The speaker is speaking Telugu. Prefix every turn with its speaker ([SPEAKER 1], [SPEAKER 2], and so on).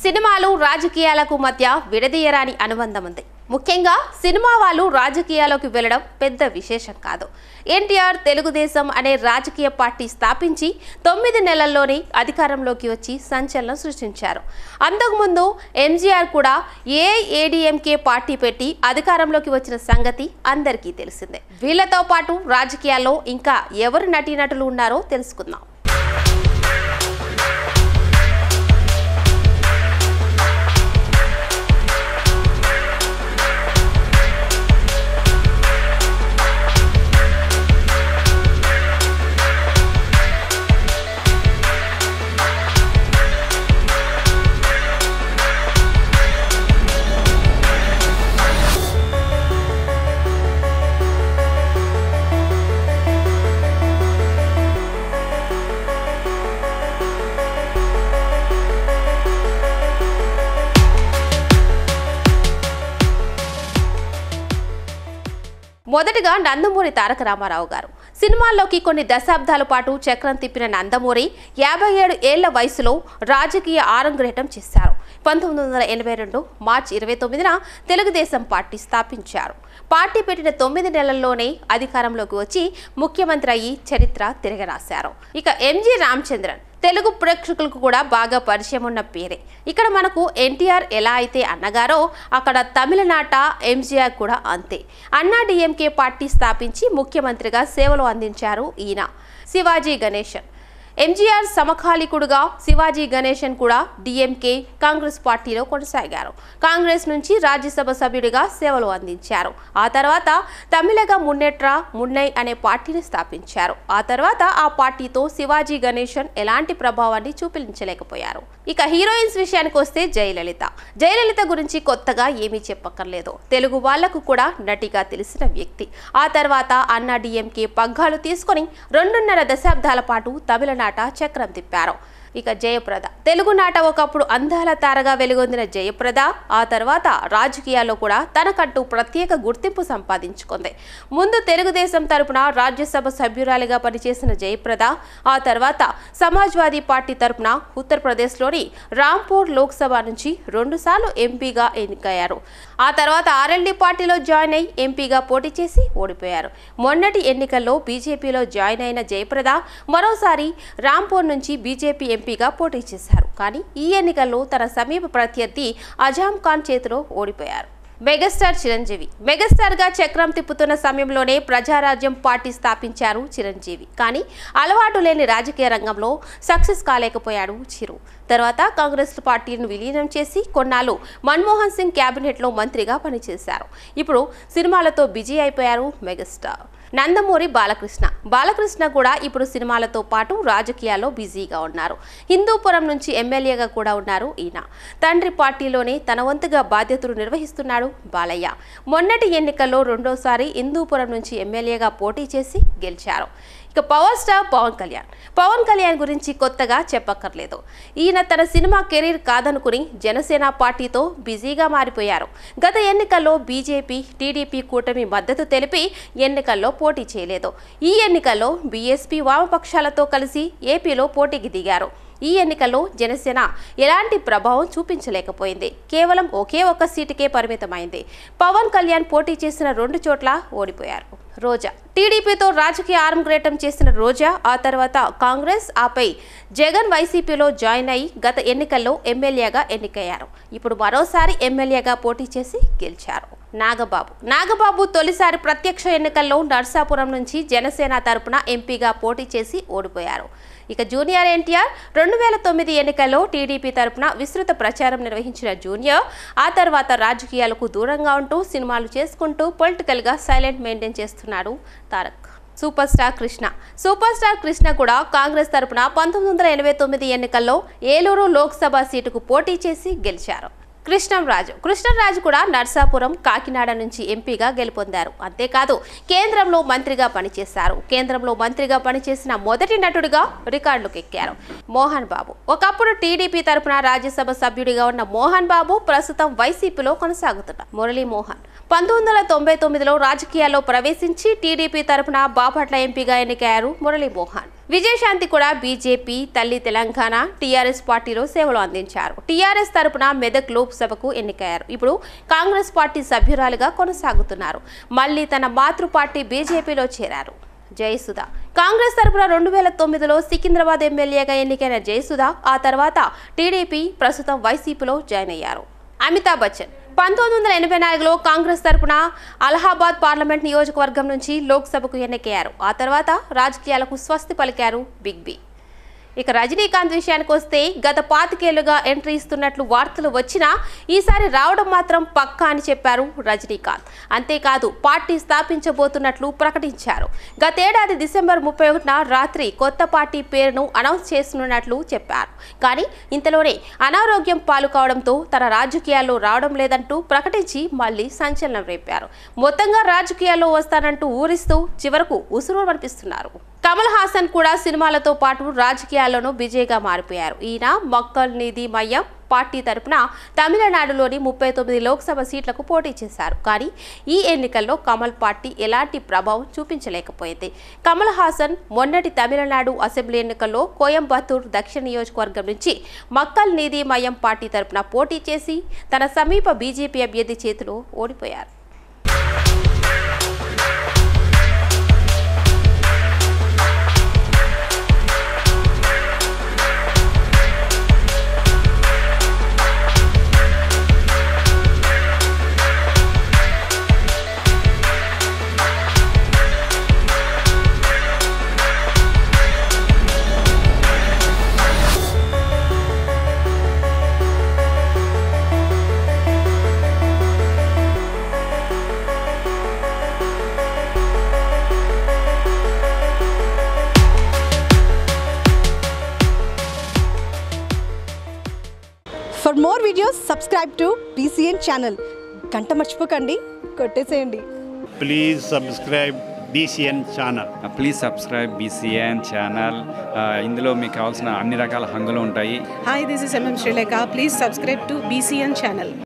[SPEAKER 1] సినిమాలు రాజకీయాలకు మధ్య విడదీయరాని అనుబంధం ఉంది ముఖ్యంగా సినిమా వాళ్ళు రాజకీయాల్లోకి వెళ్ళడం పెద్ద విశేషం కాదు ఎన్టీఆర్ తెలుగుదేశం అనే రాజకీయ పార్టీ స్థాపించి తొమ్మిది నెలల్లోనే అధికారంలోకి వచ్చి సంచలనం సృష్టించారు అంతకుముందు ఎంజీఆర్ కూడా ఏఐఏడిఎంకే పార్టీ పెట్టి అధికారంలోకి వచ్చిన సంగతి అందరికీ తెలిసిందే వీళ్ళతో పాటు రాజకీయాల్లో ఇంకా ఎవరు నటీనటులు ఉన్నారో తెలుసుకుందాం మొదటగా నందమూరి తారక రామారావు గారు సినిమాల్లోకి కొన్ని దశాబ్దాల పాటు చక్రం తిప్పిన నందమూరి యాభై ఏడు ఏళ్ల వయసులో రాజకీయ ఆరంగేటం చేశారు పంతొమ్మిది వందల ఎనభై రెండు మార్చి ఇరవై తొమ్మిదిన తెలుగుదేశం పార్టీ స్థాపించారు పార్టీ పెట్టిన తొమ్మిది నెలల్లోనే అధికారంలోకి వచ్చి ముఖ్యమంత్రి అయ్యి చరిత్ర తిరగరాశారు ఇక ఎంజి రామచంద్రన్ తెలుగు ప్రేక్షకులకు కూడా బాగా పరిచయం ఉన్న పేరే ఇక్కడ మనకు ఎన్టీఆర్ ఎలా అయితే అన్నగారో అక్కడ తమిళనాట ఎంజీఆర్ కూడా అంతే అన్నా డిఎంకే పార్టీ స్థాపించి ముఖ్యమంత్రిగా సేవలు అందించారు ఈయన శివాజీ గణేశన్ ఎంజీఆర్ సమకాలీకుడుగా శివాజీ గణేశన్ కూడా డిఎంకే కాంగ్రెస్ పార్టీలో కొనసాగారు కాంగ్రెస్ నుంచి రాజ్యసభ సభ్యుడిగా సేవలు అందించారు ఆ తర్వాత తమిళగా మున్నెట్ర మున్నై అనే పార్టీని స్థాపించారు ఆ తర్వాత ఆ పార్టీతో శివాజీ గణేశన్ ఎలాంటి ప్రభావాన్ని చూపించలేకపోయారు ఇక హీరోయిన్స్ విషయానికి వస్తే జయలలిత జయలలిత గురించి కొత్తగా ఏమీ చెప్పక్కర్లేదు తెలుగు వాళ్లకు కూడా నటిగా తెలిసిన వ్యక్తి ఆ తర్వాత అన్నా డిఎంకే పగ్గాలు తీసుకొని రెండున్నర దశాబ్దాల పాటు తమిళనాట చక్రం తిప్పారు ఇక జయప్రద తెలుగు నాట ఒకప్పుడు అందాల తారగా వెలుగొందిన జయప్రద ఆ తర్వాత రాజకీయాల్లో కూడా తనకంటూ ప్రత్యేక గుర్తింపు సంపాదించుకుంది ముందు తెలుగుదేశం తరపున రాజ్యసభ సభ్యురాలిగా పనిచేసిన జయప్రద ఆ తర్వాత సమాజ్వాదీ పార్టీ తరపున ఉత్తరప్రదేశ్లోని రాంపూర్ లోక్సభ నుంచి రెండుసార్లు ఎంపీగా ఎన్నికయ్యారు ఆ తర్వాత ఆర్ఎల్డీ పార్టీలో జాయిన్ అయి ఎంపీగా పోటీ చేసి ఓడిపోయారు మొన్నటి ఎన్నికల్లో బీజేపీలో జాయిన్ అయిన జయప్రద మరోసారి రాంపూర్ నుంచి బీజేపీ ఎంపీగా పోటీ చేశారు కానీ ఈ ఎన్నికల్లో తన సమీప ప్రత్యర్థి అజాం ఖాన్ చేతిలో ఓడిపోయారు మెగాస్టార్ చిరంజీవి మెగాస్టార్గా చక్రం తిప్పుతున్న సమయంలోనే ప్రజారాజ్యం పార్టీ స్థాపించారు చిరంజీవి కానీ అలవాటు లేని రాజకీయ రంగంలో సక్సెస్ కాలేకపోయాడు చిరు తర్వాత కాంగ్రెస్ పార్టీని విలీనం చేసి కొన్నాళ్ళు మన్మోహన్ సింగ్ క్యాబినెట్లో మంత్రిగా పనిచేశారు ఇప్పుడు సినిమాలతో బిజీ అయిపోయారు మెగాస్టార్ నందమూరి బాలకృష్ణ బాలకృష్ణ కూడా ఇప్పుడు సినిమాలతో పాటు రాజకీయాల్లో బిజీగా ఉన్నారు హిందూపురం నుంచి ఎమ్మెల్యేగా కూడా ఉన్నారు ఈయన తండ్రి పార్టీలోనే తన వంతుగా బాధ్యతలు నిర్వహిస్తున్నాడు బాలయ్య మొన్నటి ఎన్నికల్లో రెండోసారి హిందూపురం నుంచి ఎమ్మెల్యేగా పోటీ చేసి గెలిచారు ఇక పవర్ స్టార్ పవన్ కళ్యాణ్ పవన్ కళ్యాణ్ గురించి కొత్తగా చెప్పక్కర్లేదు ఈయన తన సినిమా కెరీర్ కాదనుకుని జనసేన పార్టీతో బిజీగా మారిపోయారు గత ఎన్నికల్లో బీజేపీ టీడీపీ కూటమి మద్దతు తెలిపి ఎన్నికల్లో పోటీ చేయలేదు ఈ ఎన్నికల్లో బీఎస్పీ వామపక్షాలతో కలిసి ఏపీలో పోటీకి దిగారు ఈ ఎన్నికల్లో జనసేన ఎలాంటి ప్రభావం చూపించలేకపోయింది కేవలం ఒకే ఒక్క సీటుకే పరిమితమైంది పవన్ కళ్యాణ్ పోటీ చేసిన రెండు చోట్ల ఓడిపోయారు రోజా టీడీపీతో రాజకీయ ఆరంగ్రేటం చేసిన రోజా ఆ తర్వాత కాంగ్రెస్ ఆపై జగన్ వైసీపీలో జాయిన్ అయి గత ఎన్నికల్లో ఎమ్మెల్యేగా ఎన్నికయ్యారు ఇప్పుడు మరోసారి ఎమ్మెల్యేగా పోటీ చేసి గెలిచారు నాగబాబు నాగబాబు తొలిసారి ప్రత్యక్ష ఎన్నికల్లో నర్సాపురం నుంచి జనసేన తరపున ఎంపీగా పోటీ చేసి ఓడిపోయారు ఇక జూనియర్ ఎన్టీఆర్ రెండు వేల తొమ్మిది ఎన్నికల్లో టీడీపీ తరపున విస్తృత ప్రచారం నిర్వహించిన జూనియర్ ఆ తర్వాత రాజకీయాలకు దూరంగా ఉంటూ సినిమాలు చేసుకుంటూ పొలిటికల్గా సైలెంట్ మెయింటైన్ చేస్తున్నాడు Tarak super star Krishna super star Krishna కూడా కాంగ్రెస్ తరపున పంతొమ్మిది వందల ఎనభై తొమ్మిది ఎన్నికల్లో ఏలూరు లోక్సభ సీటుకు పోటీ చేసి గెలిచారు కృష్ణంరాజు కృష్ణంరాజు కూడా నర్సాపురం కాకినాడ నుంచి ఎంపీగా గెలుపొందారు అంతేకాదు కేంద్రంలో మంత్రిగా పనిచేశారు కేంద్రంలో మంత్రిగా పనిచేసిన మొదటి నటుడిగా రికార్డులకు ఎక్కారు మోహన్ బాబు ఒకప్పుడు టీడీపీ తరపున రాజ్యసభ సభ్యుడిగా ఉన్న మోహన్ బాబు ప్రస్తుతం వైసీపీలో కొనసాగుతున్నారు మురళీ మోహన్ పంతొమ్మిది వందల తొంభై తొమ్మిదిలో రాజకీయాల్లో ప్రవేశించి టీడీపీ తరపున బాపట్ల ఎంపీగా ఎన్నికయ్యారు మురళీ మోహన్ విజయశాంతి కూడా బీజేపీ తల్లి తెలంగాణ టీఆర్ఎస్ పార్టీలో సేవలు అందించారు టీఆర్ఎస్ తరపున మెదక్ లోక్సభకు ఎన్నికయ్యారు ఇప్పుడు కాంగ్రెస్ పార్టీ సభ్యురాలుగా కొనసాగుతున్నారు మళ్ళీ తన మాతృ పార్టీ బీజేపీలో చేరారు జయసుధ కాంగ్రెస్ తరపున రెండు వేల తొమ్మిదిలో సికింద్రాబాద్ ఎమ్మెల్యేగా ఎన్నికైన జయసుధ ఆ తర్వాత టీడీపీ ప్రస్తుతం వైసీపీలో జాయిన్ అయ్యారు అమితాబ్ బచ్చన్ పంతొమ్మిది వందల ఎనభై నాలుగులో కాంగ్రెస్ తరపున అలహాబాద్ పార్లమెంట్ నియోజకవర్గం నుంచి లోక్సభకు ఎన్నికయ్యారు ఆ తర్వాత రాజకీయాలకు స్వస్తి పలికారు బిగ్ బి ఇక రజనీకాంత్ విషయానికి వస్తే గత పాతికేళ్లుగా ఎంట్రీ ఇస్తున్నట్లు వార్తలు వచ్చినా ఈసారి రావడం మాత్రం పక్కా అని చెప్పారు రజనీకాంత్ అంతేకాదు పార్టీ స్థాపించబోతున్నట్లు ప్రకటించారు గతేడాది డిసెంబర్ ముప్పై ఒకటిన రాత్రి కొత్త పార్టీ పేరును అనౌన్స్ చేస్తున్నట్లు చెప్పారు కానీ ఇంతలోనే అనారోగ్యం పాలు కావడంతో తన రాజకీయాల్లో రావడం లేదంటూ ప్రకటించి మళ్ళీ సంచలనం రేపారు మొత్తంగా రాజకీయాల్లో వస్తానంటూ ఊరిస్తూ చివరకు ఉసురు అనిపిస్తున్నారు కమల్ హాసన్ కూడా సినిమాలతో పాటు రాజకీయాల్లోనూ బిజీగా మారిపోయారు ఈయన మక్కల్ నిధి మయ్యం పార్టీ తరపున తమిళనాడులోని ముప్పై తొమ్మిది లోక్సభ సీట్లకు పోటీ చేశారు కానీ ఈ ఎన్నికల్లో కమల్ పార్టీ ఎలాంటి ప్రభావం చూపించలేకపోయింది కమల్ హాసన్ మొన్నటి తమిళనాడు అసెంబ్లీ ఎన్నికల్లో కోయంబత్తూర్ దక్షిణ నియోజకవర్గం నుంచి మక్కల్ నిధి మయం పార్టీ తరపున పోటీ చేసి తన సమీప బీజేపీ అభ్యర్థి చేతిలో ఓడిపోయారు
[SPEAKER 2] for more videos subscribe to BCN channel గంట మర్చిపోకండి కొట్టేసేయండి
[SPEAKER 3] please subscribe BCN channel
[SPEAKER 4] please subscribe BCN channel ఇందులో మీకు కావాల్సిన అన్ని రకాల హంగులు ఉంటాయి
[SPEAKER 5] Hi, this is MM Sri Lanka. Please subscribe to BCN channel.